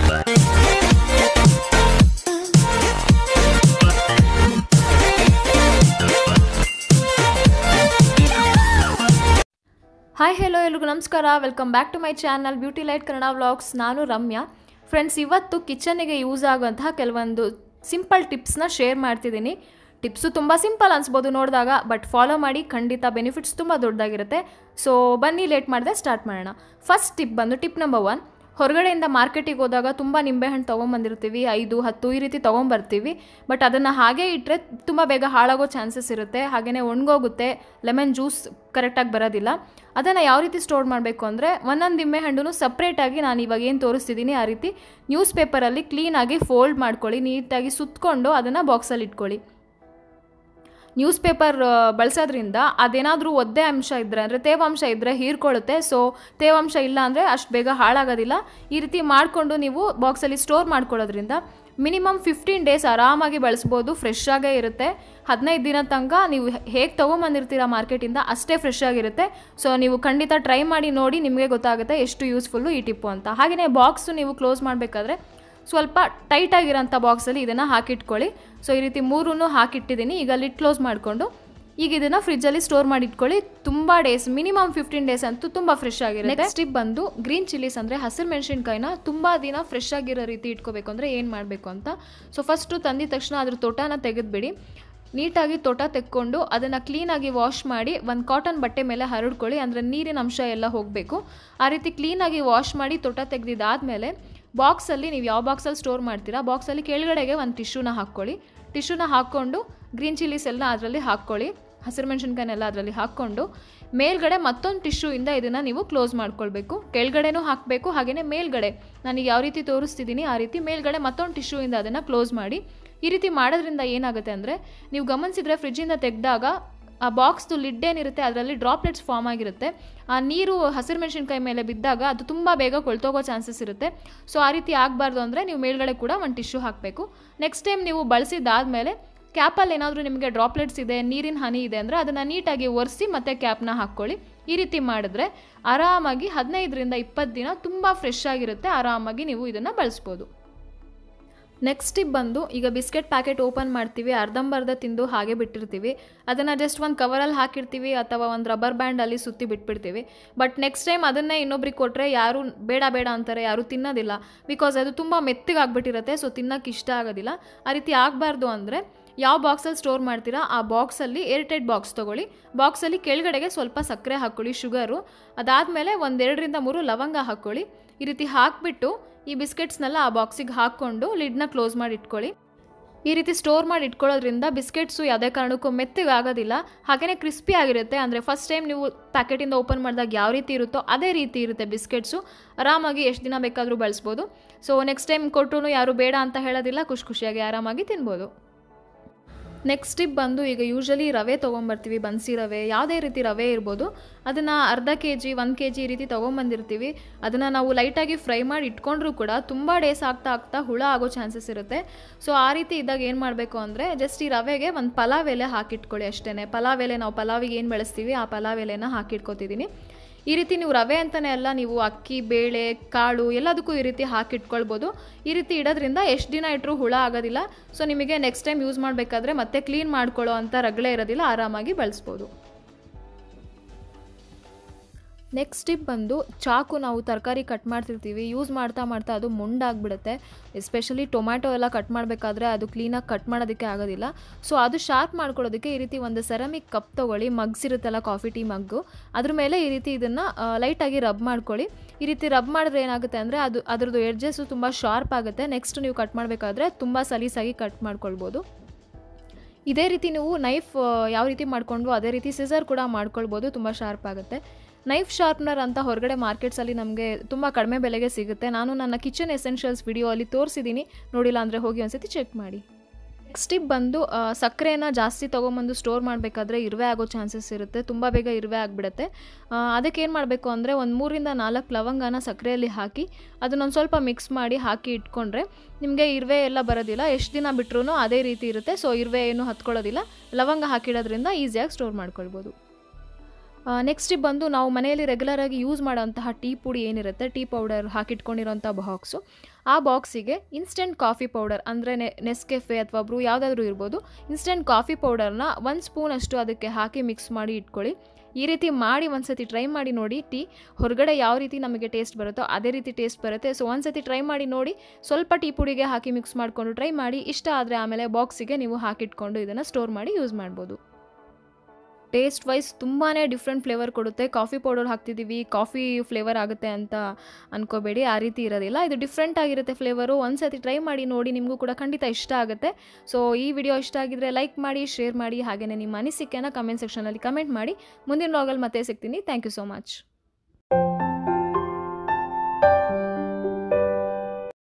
hi hello ಎಲ್ರಿಗೂ ನಮಸ್ಕಾರ welcome back to my channel beauty light Kannada vlogs ನಾನು Ramya friends ಇವತ್ತು ಕಿಚನ್ನಿಗೆ ಯೂಸ್ ಆಗುವಂತಹ ಕೆಲವೊಂದು ಸಿಂಪಲ್ ಟಿಪ್ಸ್ನ ಶೇರ್ ಮಾಡ್ತಿದ್ದೀನಿ ಟಿಪ್ಸು ತುಂಬ ಸಿಂಪಲ್ ಅನ್ಸ್ಬೋದು ನೋಡಿದಾಗ ಬಟ್ ಫಾಲೋ ಮಾಡಿ ಖಂಡಿತ ಬೆನಿಫಿಟ್ಸ್ ತುಂಬ ದೊಡ್ಡದಾಗಿರುತ್ತೆ ಸೊ ಬನ್ನಿ ಲೇಟ್ ಮಾಡಿದೆ ಸ್ಟಾರ್ಟ್ ಮಾಡೋಣ ಫಸ್ಟ್ ಟಿಪ್ ಬಂದು ಟಿಪ್ ನಂಬರ್ ಒನ್ ಹೊರಗಡೆಯಿಂದ ಮಾರ್ಕೆಟಿಗೆ ಹೋದಾಗ ತುಂಬ ನಿಂಬೆಹಣ್ಣು ತೊಗೊಂಬಂದಿರ್ತೀವಿ ಐದು ಹತ್ತು ಈ ರೀತಿ ತೊಗೊಂಬರ್ತೀವಿ ಬಟ್ ಅದನ್ನು ಹಾಗೆ ಇಟ್ಟರೆ ತುಂಬ ಬೇಗ ಹಾಳಾಗೋ ಚಾನ್ಸಸ್ ಇರುತ್ತೆ ಹಾಗೆಯೇ ಒಣಗೋಗುತ್ತೆ ಲೆಮನ್ ಜ್ಯೂಸ್ ಕರೆಕ್ಟಾಗಿ ಬರೋದಿಲ್ಲ ಅದನ್ನು ಯಾವ ರೀತಿ ಸ್ಟೋರ್ ಮಾಡಬೇಕು ಅಂದರೆ ಒಂದೊಂದು ನಿಂಬೆಹಣ್ಣು ಸಪ್ರೇಟಾಗಿ ನಾನು ಇವಾಗ ಏನು ತೋರಿಸ್ತಿದ್ದೀನಿ ಆ ರೀತಿ ನ್ಯೂಸ್ ಪೇಪರಲ್ಲಿ ಕ್ಲೀನಾಗಿ ಫೋಲ್ಡ್ ಮಾಡ್ಕೊಳ್ಳಿ ನೀಟಾಗಿ ಸುತ್ತಕೊಂಡು ಅದನ್ನು ಬಾಕ್ಸಲ್ಲಿ ಇಟ್ಕೊಳ್ಳಿ ನ್ಯೂಸ್ ಪೇಪರ್ ಬಳಸೋದ್ರಿಂದ ಅದೇನಾದರೂ ಒದ್ದೆ ಅಂಶ ಇದ್ದರೆ ಅಂದರೆ ತೇವಾಂಶ ಇದ್ದರೆ ಹೀರ್ಕೊಳ್ಳುತ್ತೆ ಸೊ ತೇವಾಂಶ ಇಲ್ಲ ಅಂದರೆ ಅಷ್ಟು ಬೇಗ ಹಾಳಾಗೋದಿಲ್ಲ ಈ ರೀತಿ ಮಾಡಿಕೊಂಡು ನೀವು ಬಾಕ್ಸಲ್ಲಿ ಸ್ಟೋರ್ ಮಾಡ್ಕೊಳ್ಳೋದ್ರಿಂದ ಮಿನಿಮಮ್ ಫಿಫ್ಟೀನ್ ಡೇಸ್ ಆರಾಮಾಗಿ ಬಳಸ್ಬೋದು ಫ್ರೆಶ್ ಆಗೇ ಇರುತ್ತೆ ಹದಿನೈದು ದಿನ ತನಕ ನೀವು ಹೇಗೆ ತೊಗೊಂಬಂದಿರ್ತೀರ ಮಾರ್ಕೆಟಿಂದ ಅಷ್ಟೇ ಫ್ರೆಶ್ ಆಗಿರುತ್ತೆ ಸೊ ನೀವು ಖಂಡಿತ ಟ್ರೈ ಮಾಡಿ ನೋಡಿ ನಿಮಗೆ ಗೊತ್ತಾಗುತ್ತೆ ಎಷ್ಟು ಯೂಸ್ಫುಲ್ಲು ಈ ಟಿಪ್ಪು ಅಂತ ಹಾಗೆಯೇ ಬಾಕ್ಸು ನೀವು ಕ್ಲೋಸ್ ಮಾಡಬೇಕಾದ್ರೆ ಸ್ವಲ್ಪ ಟೈಟಾಗಿರೋಂಥ ಬಾಕ್ಸಲ್ಲಿ ಇದನ್ನು ಹಾಕಿಟ್ಕೊಳ್ಳಿ ಸೊ ಈ ರೀತಿ ಮೂರೂ ಹಾಕಿಟ್ಟಿದ್ದೀನಿ ಈಗ ಲಿಟ್ ಕ್ಲೋಸ್ ಮಾಡಿಕೊಂಡು ಈಗ ಇದನ್ನು ಫ್ರಿಜ್ಜಲ್ಲಿ ಸ್ಟೋರ್ ಮಾಡಿ ಇಟ್ಕೊಳ್ಳಿ ತುಂಬ ಡೇಸ್ ಮಿನಿಮಮ್ ಫಿಫ್ಟೀನ್ ಡೇಸ್ ಅಂತೂ ತುಂಬ ಫ್ರೆಶ್ ಆಗಿರುತ್ತೆ ನೆಕ್ಸ್ಟ್ ಟಿಪ್ ಬಂದು ಗ್ರೀನ್ ಚಿಲ್ಲೀಸ್ ಅಂದರೆ ಹಸಿರು ಮೆಣಸಿನ್ಕಾಯಿನ ತುಂಬ ದಿನ ಫ್ರೆಶ್ ಆಗಿರೋ ರೀತಿ ಇಟ್ಕೋಬೇಕು ಅಂದರೆ ಏನು ಮಾಡಬೇಕು ಅಂತ ಸೊ ಫಸ್ಟು ತಂದಿದ ತಕ್ಷಣ ಅದ್ರ ತೋಟನ ತೆಗೆದುಬಿಡಿ ನೀಟಾಗಿ ತೋಟ ತೆಕ್ಕೊಂಡು ಅದನ್ನು ಕ್ಲೀನಾಗಿ ವಾಶ್ ಮಾಡಿ ಒಂದು ಕಾಟನ್ ಬಟ್ಟೆ ಮೇಲೆ ಹರಡ್ಕೊಳ್ಳಿ ಅಂದರೆ ನೀರಿನ ಅಂಶ ಎಲ್ಲ ಹೋಗಬೇಕು ಆ ರೀತಿ ಕ್ಲೀನಾಗಿ ವಾಶ್ ಮಾಡಿ ತೋಟ ತೆಗೆದಿದ್ದಾದಮೇಲೆ ಬಾಕ್ಸಲ್ಲಿ ನೀವು ಯಾವ ಬಾಕ್ಸಲ್ಲಿ ಸ್ಟೋರ್ ಮಾಡ್ತೀರಾ ಬಾಕ್ಸಲ್ಲಿ ಕೆಳಗಡೆಗೆ ಒಂದು ಟಿಶ್ಯೂನ ಹಾಕ್ಕೊಳ್ಳಿ ಟಿಶ್ಯೂನ ಹಾಕ್ಕೊಂಡು ಗ್ರೀನ್ ಚಿಲ್ಲೀಸ್ ಎಲ್ಲ ಅದರಲ್ಲಿ ಹಾಕ್ಕೊಳ್ಳಿ ಹಸಿರು ಮೆಣಸಿನ್ಕಾಯಿನೆಲ್ಲ ಅದರಲ್ಲಿ ಹಾಕ್ಕೊಂಡು ಮೇಲ್ಗಡೆ ಮತ್ತೊಂದು ಟಿಶ್ಯೂಯಿಂದ ಇದನ್ನು ನೀವು ಕ್ಲೋಸ್ ಮಾಡ್ಕೊಳ್ಬೇಕು ಕೆಳಗಡೆನೂ ಹಾಕಬೇಕು ಹಾಗೆಯೇ ಮೇಲ್ಗಡೆ ನನಗೆ ಯಾವ ರೀತಿ ತೋರಿಸ್ತಿದ್ದೀನಿ ಆ ರೀತಿ ಮೇಲ್ಗಡೆ ಮತ್ತೊಂದು ಟಿಶ್ಯೂಯಿಂದ ಅದನ್ನು ಕ್ಲೋಸ್ ಮಾಡಿ ಈ ರೀತಿ ಮಾಡೋದ್ರಿಂದ ಏನಾಗುತ್ತೆ ಅಂದರೆ ನೀವು ಗಮನಿಸಿದರೆ ಫ್ರಿಜ್ಜಿಂದ ತೆಗೆದಾಗ ಆ ಬಾಕ್ಸ್ದು ಲಿಡ್ ಏನಿರುತ್ತೆ ಅದರಲ್ಲಿ ಡ್ರಾಪ್ಲೆಟ್ಸ್ ಫಾರ್ಮ್ ಆಗಿರುತ್ತೆ ಆ ನೀರು ಹಸಿರು ಮೆಣಸಿನ್ಕಾಯಿ ಮೇಲೆ ಬಿದ್ದಾಗ ಅದು ತುಂಬ ಬೇಗ ಕೊಳ್ತೋಗೋ ಚಾನ್ಸಸ್ ಇರುತ್ತೆ ಸೊ ಆ ರೀತಿ ಆಗಬಾರ್ದು ಅಂದರೆ ನೀವು ಮೇಲ್ಗಡೆ ಕೂಡ ಒಂದು ಟಿಶ್ಯೂ ಹಾಕಬೇಕು ನೆಕ್ಸ್ಟ್ ಟೈಮ್ ನೀವು ಬಳಸಿದ್ದಾದಮೇಲೆ ಕ್ಯಾಪಲ್ಲಿ ಏನಾದರೂ ನಿಮಗೆ ಡ್ರಾಪ್ಲೆಟ್ಸ್ ಇದೆ ನೀರಿನ ಹನಿ ಇದೆ ಅಂದರೆ ಅದನ್ನು ನೀಟಾಗಿ ಒರೆಸಿ ಮತ್ತೆ ಕ್ಯಾಪ್ನ ಹಾಕ್ಕೊಳ್ಳಿ ಈ ರೀತಿ ಮಾಡಿದ್ರೆ ಆರಾಮಾಗಿ ಹದಿನೈದರಿಂದ ಇಪ್ಪತ್ತು ದಿನ ತುಂಬ ಫ್ರೆಶ್ ಆಗಿರುತ್ತೆ ಆರಾಮಾಗಿ ನೀವು ಇದನ್ನು ಬಳಸ್ಬೋದು ನೆಕ್ಸ್ಟ್ ಟಿಪ್ ಬಂದು ಈಗ ಬಿಸ್ಕೆಟ್ ಪ್ಯಾಕೆಟ್ ಓಪನ್ ಮಾಡ್ತೀವಿ ಅರ್ಧಂಬರ್ಧ ತಿಂದು ಹಾಗೆ ಬಿಟ್ಟಿರ್ತೀವಿ ಅದನ್ನು ಜಸ್ಟ್ ಒಂದು ಕವರಲ್ಲಿ ಹಾಕಿರ್ತೀವಿ ಅಥವಾ ಒಂದು ರಬ್ಬರ್ ಬ್ಯಾಂಡಲ್ಲಿ ಸುತ್ತಿ ಬಿಟ್ಬಿಡ್ತೀವಿ ಬಟ್ ನೆಕ್ಸ್ಟ್ ಟೈಮ್ ಅದನ್ನೇ ಇನ್ನೊಬ್ರಿಗೆ ಕೊಟ್ಟರೆ ಯಾರು ಬೇಡ ಬೇಡ ಅಂತಾರೆ ಯಾರು ತಿನ್ನೋದಿಲ್ಲ ಬಿಕಾಸ್ ಅದು ತುಂಬ ಮೆತ್ತಗೆ ಆಗ್ಬಿಟ್ಟಿರುತ್ತೆ ಸೊ ತಿನ್ನೋಕ್ಕೆ ಇಷ್ಟ ಆಗೋದಿಲ್ಲ ಆ ರೀತಿ ಆಗಬಾರ್ದು ಅಂದರೆ ಯಾವ ಬಾಕ್ಸಲ್ಲಿ ಸ್ಟೋರ್ ಮಾಡ್ತೀರಾ ಆ ಬಾಕ್ಸಲ್ಲಿ ಏರ್ಟೈಟ್ ಬಾಕ್ಸ್ ತೊಗೊಳ್ಳಿ ಬಾಕ್ಸಲ್ಲಿ ಕೆಳಗಡೆಗೆ ಸ್ವಲ್ಪ ಸಕ್ಕರೆ ಹಾಕ್ಕೊಳ್ಳಿ ಶುಗರು ಅದಾದಮೇಲೆ ಒಂದೆರಡರಿಂದ ಮೂರು ಲವಂಗ ಹಾಕ್ಕೊಳ್ಳಿ ಈ ರೀತಿ ಹಾಕಿಬಿಟ್ಟು ಈ ಬಿಸ್ಕೆಟ್ಸ್ನೆಲ್ಲ ಆ ಬಾಕ್ಸಿಗೆ ಹಾಕ್ಕೊಂಡು ಲಿಡ್ನ ಕ್ಲೋಸ್ ಮಾಡಿ ಇಟ್ಕೊಳ್ಳಿ ಈ ರೀತಿ ಸ್ಟೋರ್ ಮಾಡಿ ಇಟ್ಕೊಳ್ಳೋದ್ರಿಂದ ಬಿಸ್ಕೆಟ್ಸು ಯಾವುದೇ ಕಾರಣಕ್ಕೂ ಮೆತ್ತಗೆ ಆಗೋದಿಲ್ಲ ಹಾಗೆಯೇ ಕ್ರಿಸ್ಪಿ ಆಗಿರುತ್ತೆ ಅಂದರೆ ಫಸ್ಟ್ ಟೈಮ್ ನೀವು ಪ್ಯಾಕೆಟಿಂದ ಓಪನ್ ಮಾಡಿದಾಗ ಯಾವ ರೀತಿ ಇರುತ್ತೋ ಅದೇ ರೀತಿ ಇರುತ್ತೆ ಬಿಸ್ಕೆಟ್ಸು ಆರಾಮಾಗಿ ಎಷ್ಟು ದಿನ ಬೇಕಾದರೂ ಬಳಸ್ಬೋದು ಸೊ ನೆಕ್ಸ್ಟ್ ಟೈಮ್ ಕೊಟ್ಟರು ಯಾರು ಬೇಡ ಅಂತ ಹೇಳೋದಿಲ್ಲ ಖುಷಿ ಖುಷಿಯಾಗಿ ಆರಾಮಾಗಿ ತಿನ್ಬೋದು ನೆಕ್ಸ್ಟ್ ಟಿಪ್ ಬಂದು ಈಗ ಯೂಶ್ವಲಿ ರವೆ ತೊಗೊಂಬರ್ತೀವಿ ಬನ್ಸಿ ರವೆ ಯಾವುದೇ ರೀತಿ ರವೆ ಇರ್ಬೋದು ಅದನ್ನು ಅರ್ಧ ಕೆ ಜಿ ಒಂದು ಕೆ ಜಿ ಈ ರೀತಿ ತೊಗೊಂಬಂದಿರ್ತೀವಿ ಅದನ್ನು ನಾವು ಲೈಟಾಗಿ ಫ್ರೈ ಮಾಡಿ ಇಟ್ಕೊಂಡ್ರೂ ಕೂಡ ತುಂಬ ಡೇಸ್ ಆಗ್ತಾ ಆಗ್ತಾ ಹುಳ ಆಗೋ ಚಾನ್ಸಸ್ ಇರುತ್ತೆ ಸೊ ಆ ರೀತಿ ಇದ್ದಾಗ ಏನು ಮಾಡಬೇಕು ಅಂದರೆ ಜಸ್ಟ್ ಈ ರವೆಗೆ ಒಂದು ಪಲಾವ್ ಎಲೆ ಹಾಕಿಟ್ಕೊಳ್ಳಿ ಅಷ್ಟೇ ಪಲಾವ್ ಎಲೆ ನಾವು ಪಲಾವಿಗೆ ಏನು ಬೆಳೆಸ್ತೀವಿ ಆ ಪಲಾವ್ ಎಲೆನ ಹಾಕಿಟ್ಕೋತಿದ್ದೀನಿ ಈ ರೀತಿ ನೀವು ರವೆ ಅಂತಲೇ ಎಲ್ಲ ನೀವು ಅಕ್ಕಿ ಬೇಳೆ ಕಾಳು ಎಲ್ಲದಕ್ಕೂ ಈ ರೀತಿ ಹಾಕಿಟ್ಕೊಳ್ಬೋದು ಈ ರೀತಿ ಇಡೋದ್ರಿಂದ ಎಷ್ಟು ದಿನ ಇಟ್ಟರು ಹುಳ ಆಗೋದಿಲ್ಲ ಸೊ ನಿಮಗೆ ನೆಕ್ಸ್ಟ್ ಟೈಮ್ ಯೂಸ್ ಮಾಡಬೇಕಾದ್ರೆ ಮತ್ತೆ ಕ್ಲೀನ್ ಮಾಡ್ಕೊಳ್ಳೋ ಅಂತ ರಗಳೆ ಇರೋದಿಲ್ಲ ಆರಾಮಾಗಿ ಬಳಸ್ಬೋದು ನೆಕ್ಸ್ಟ್ ಟಿಪ್ ಬಂದು ಚಾಕು ನಾವು ತರಕಾರಿ ಕಟ್ ಮಾಡ್ತಿರ್ತೀವಿ ಯೂಸ್ ಮಾಡ್ತಾ ಮಾಡ್ತಾ ಅದು ಮುಂಡಾಗ್ಬಿಡುತ್ತೆ ಎಸ್ಪೆಷಲಿ ಟೊಮ್ಯಾಟೊ ಎಲ್ಲ ಕಟ್ ಮಾಡಬೇಕಾದ್ರೆ ಅದು ಕ್ಲೀನಾಗಿ ಕಟ್ ಮಾಡೋದಕ್ಕೆ ಆಗೋದಿಲ್ಲ ಸೊ ಅದು ಶಾರ್ಪ್ ಮಾಡ್ಕೊಳ್ಳೋದಕ್ಕೆ ಈ ರೀತಿ ಒಂದು ಸೆರಮಿಕ್ ಕಪ್ ತೊಗೊಳ್ಳಿ ಮಗ್ಸ್ ಇರುತ್ತಲ್ಲ ಕಾಫಿ ಟೀ ಮಗ್ಗು ಅದ್ರ ಮೇಲೆ ಈ ರೀತಿ ಇದನ್ನು ಲೈಟಾಗಿ ರಬ್ ಮಾಡ್ಕೊಳ್ಳಿ ಈ ರೀತಿ ರಬ್ ಮಾಡಿದ್ರೆ ಏನಾಗುತ್ತೆ ಅಂದರೆ ಅದು ಅದ್ರದ್ದು ಎಡ್ಜಸ್ಸು ತುಂಬ ಶಾರ್ಪ್ ಆಗುತ್ತೆ ನೆಕ್ಸ್ಟ್ ನೀವು ಕಟ್ ಮಾಡಬೇಕಾದ್ರೆ ತುಂಬ ಸಲೀಸಾಗಿ ಕಟ್ ಮಾಡ್ಕೊಳ್ಬೋದು ಇದೇ ರೀತಿ ನೀವು ನೈಫ್ ಯಾವ ರೀತಿ ಮಾಡ್ಕೊಂಡು ಅದೇ ರೀತಿ ಸಿಸರ್ ಕೂಡ ಮಾಡ್ಕೊಳ್ಬೋದು ತುಂಬ ಶಾರ್ಪ್ ಆಗುತ್ತೆ ನೈಫ್ ಶಾರ್ಪ್ನರ್ ಅಂತ ಹೊರಗಡೆ ಮಾರ್ಕೆಟ್ಸಲ್ಲಿ ನಮಗೆ ತುಂಬ ಕಡಿಮೆ ಬೆಲೆಗೆ ಸಿಗುತ್ತೆ ನಾನು ನನ್ನ ಕಿಚನ್ ಎಸೆನ್ಷಿಯಲ್ಸ್ ವಿಡಿಯೋ ಅಲ್ಲಿ ತೋರಿಸಿದ್ದೀನಿ ನೋಡಿಲ್ಲ ಅಂದರೆ ಹೋಗಿ ಒಂದ್ಸತಿ ಚೆಕ್ ಮಾಡಿ ನೆಕ್ಸ್ಟ್ ಟಿಪ್ ಬಂದು ಸಕ್ಕರೆನ ಜಾಸ್ತಿ ತೊಗೊಂಬಂದು ಸ್ಟೋರ್ ಮಾಡಬೇಕಾದ್ರೆ ಇರುವೆ ಆಗೋ ಚಾನ್ಸಸ್ ಇರುತ್ತೆ ತುಂಬ ಬೇಗ ಇರುವೆ ಆಗಿಬಿಡುತ್ತೆ ಅದಕ್ಕೆ ಏನು ಮಾಡಬೇಕು ಅಂದರೆ ಒಂದು ಮೂರಿಂದ ನಾಲ್ಕು ಲವಂಗನ ಸಕ್ಕರೆಯಲ್ಲಿ ಹಾಕಿ ಅದನ್ನೊಂದು ಸ್ವಲ್ಪ ಮಿಕ್ಸ್ ಮಾಡಿ ಹಾಕಿ ಇಟ್ಕೊಂಡ್ರೆ ನಿಮಗೆ ಇರುವೆ ಎಲ್ಲ ಬರೋದಿಲ್ಲ ಎಷ್ಟು ದಿನ ಬಿಟ್ರೂ ಅದೇ ರೀತಿ ಇರುತ್ತೆ ಸೊ ಇರುವೆ ಏನು ಹತ್ಕೊಳ್ಳೋದಿಲ್ಲ ಲವಂಗ ಹಾಕಿಡೋದ್ರಿಂದ ಈಸಿಯಾಗಿ ಸ್ಟೋರ್ ಮಾಡ್ಕೊಳ್ಬೋದು ನೆಕ್ಸ್ಟ್ ಬಂದು ನಾವು ಮನೆಯಲ್ಲಿ ರೆಗ್ಯುಲರಾಗಿ ಯೂಸ್ ಮಾಡೋಂತಹ ಟೀ ಪುಡಿ ಏನಿರುತ್ತೆ ಟೀ ಪೌಡರ್ ಹಾಕಿಟ್ಕೊಂಡಿರೋಂಥ ಬಾಕ್ಸು ಆ ಬಾಕ್ಸಿಗೆ ಇನ್ಸ್ಟೆಂಟ್ ಕಾಫಿ ಪೌಡರ್ ಅಂದರೆ ನೆ ನೆಸ್ಕೆಫೆ ಅಥವಾ ಬ್ರೂ ಯಾವುದಾದ್ರೂ ಇರ್ಬೋದು ಇನ್ಸ್ಟೆಂಟ್ ಕಾಫಿ ಪೌಡರ್ನ ಒಂದು ಸ್ಪೂನಷ್ಟು ಅದಕ್ಕೆ ಹಾಕಿ ಮಿಕ್ಸ್ ಮಾಡಿ ಇಟ್ಕೊಳ್ಳಿ ಈ ರೀತಿ ಮಾಡಿ ಒಂದು ಸತಿ ಟ್ರೈ ಮಾಡಿ ನೋಡಿ ಟೀ ಹೊರಗಡೆ ಯಾವ ರೀತಿ ನಮಗೆ ಟೇಸ್ಟ್ ಬರುತ್ತೋ ಅದೇ ರೀತಿ ಟೇಸ್ಟ್ ಬರುತ್ತೆ ಸೊ ಒಂದು ಸತಿ ಟ್ರೈ ಮಾಡಿ ನೋಡಿ ಸ್ವಲ್ಪ ಟೀ ಪುಡಿಗೆ ಹಾಕಿ ಮಿಕ್ಸ್ ಮಾಡಿಕೊಂಡು ಟ್ರೈ ಮಾಡಿ ಇಷ್ಟ ಆದರೆ ಆಮೇಲೆ ಬಾಕ್ಸಿಗೆ ನೀವು ಹಾಕಿಟ್ಕೊಂಡು ಇದನ್ನು ಸ್ಟೋರ್ ಮಾಡಿ ಯೂಸ್ ಮಾಡ್ಬೋದು ಟೇಸ್ಟ್ ವೈಸ್ ತುಂಬಾ ಡಿಫ್ರೆಂಟ್ ಫ್ಲೇವರ್ ಕೊಡುತ್ತೆ ಕಾಫಿ ಪೌಡರ್ ಹಾಕ್ತಿದ್ದೀವಿ ಕಾಫಿ ಫ್ಲೇವರ್ ಆಗುತ್ತೆ ಅಂತ ಅನ್ಕೋಬೇಡಿ ಆ ರೀತಿ ಇರೋದಿಲ್ಲ ಇದು ಡಿಫ್ರೆಂಟ್ ಆಗಿರುತ್ತೆ ಫ್ಲೇವರು ಒಂದು ಸತಿ ಟ್ರೈ ಮಾಡಿ ನೋಡಿ ನಿಮಗೂ ಕೂಡ ಖಂಡಿತ ಇಷ್ಟ ಆಗುತ್ತೆ ಸೊ ಈ ವಿಡಿಯೋ ಇಷ್ಟ ಆಗಿದ್ರೆ ಲೈಕ್ ಮಾಡಿ ಶೇರ್ ಮಾಡಿ ಹಾಗೆಯೇ ನಿಮ್ಮ ಅನಿಸಿಕೆನ ಕಮೆಂಟ್ ಸೆಕ್ಷನಲ್ಲಿ ಕಮೆಂಟ್ ಮಾಡಿ ಮುಂದಿನ ವ್ಲಾಗಲ್ಲಿ ಮತ್ತೆ ಸಿಗ್ತೀನಿ ಥ್ಯಾಂಕ್ ಯು ಸೋ ಮಚ್